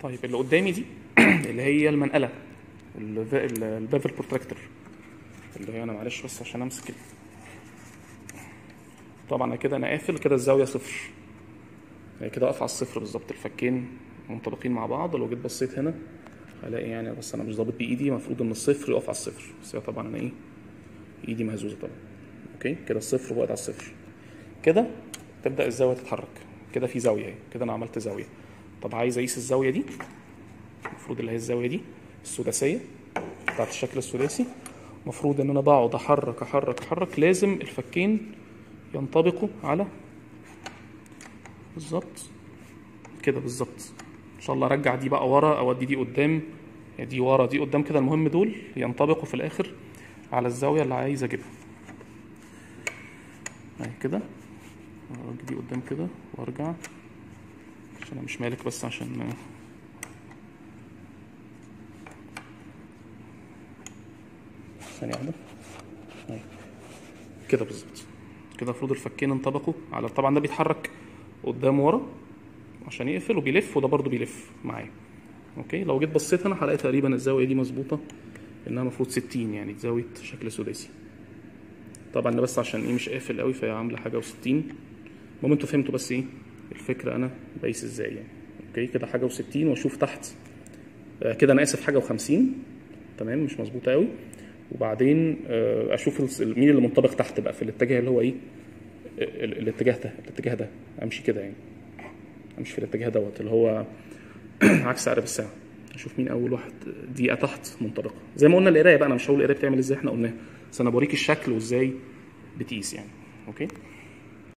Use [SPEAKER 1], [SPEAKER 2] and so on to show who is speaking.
[SPEAKER 1] طيب اللي قدامي دي اللي هي المنقله الف- ال- البافل بروتراكتور اللي هي انا معلش بس عشان امسك ال- طبعا كده انا قافل كده الزاويه صفر هي كده واقفه على الصفر بالظبط الفكين منطبقين مع بعض لو جيت بصيت هنا هلاقي يعني بس انا مش ظابط بايدي المفروض ان الصفر يقف على الصفر بس هي طبعا انا ايه ايدي مهزوزه طبعا اوكي كده الصفر واقف على الصفر كده تبدا الزاويه تتحرك كده في زاويه اهي كده انا عملت زاويه طب عايز اقيس الزاويه دي المفروض اللي هي الزاويه دي السداسيه بتاعت الشكل السداسي المفروض ان انا بقعد احرك احرك احرك لازم الفكين ينطبقوا على بالظبط كده بالظبط ان شاء الله ارجع دي بقى ورا اودي دي قدام يعني دي ورا دي قدام كده المهم دول ينطبقوا في الاخر على الزاويه اللي عايز اجيبها اهي كده اجي دي قدام كده وارجع عشان انا مش مالك بس عشان ثانية واحدة أهي. كده بالظبط كده المفروض الفكين انطبقوا على طبعا ده بيتحرك قدام ورا عشان يقفل وبيلف وده برضو بيلف معايا اوكي لو جيت بصيت هنا هلاقي تقريبا الزاويه دي مظبوطه انها المفروض 60 يعني زاويه شكل سداسي طبعا ده بس عشان ايه مش قافل قوي فهي عامله حاجه و60 المهم انتوا فهمتوا بس ايه الفكره انا بقيس ازاي يعني اوكي كده حاجه و60 واشوف تحت آه كده انا اسف حاجه و50 تمام مش مظبوطه قوي وبعدين آه اشوف الس- مين اللي منطبق تحت بقى في الاتجاه اللي هو ايه ال- الاتجاه ده الاتجاه ده امشي كده يعني امشي في الاتجاه دوت اللي هو عكس عقرب الساعه اشوف مين اول واحد دقيقه تحت منطبقه زي ما قلنا القرايه بقى انا مش هقول القرايه بتعمل ازاي احنا قلناها بس انا بوريك الشكل وازاي بتقيس يعني اوكي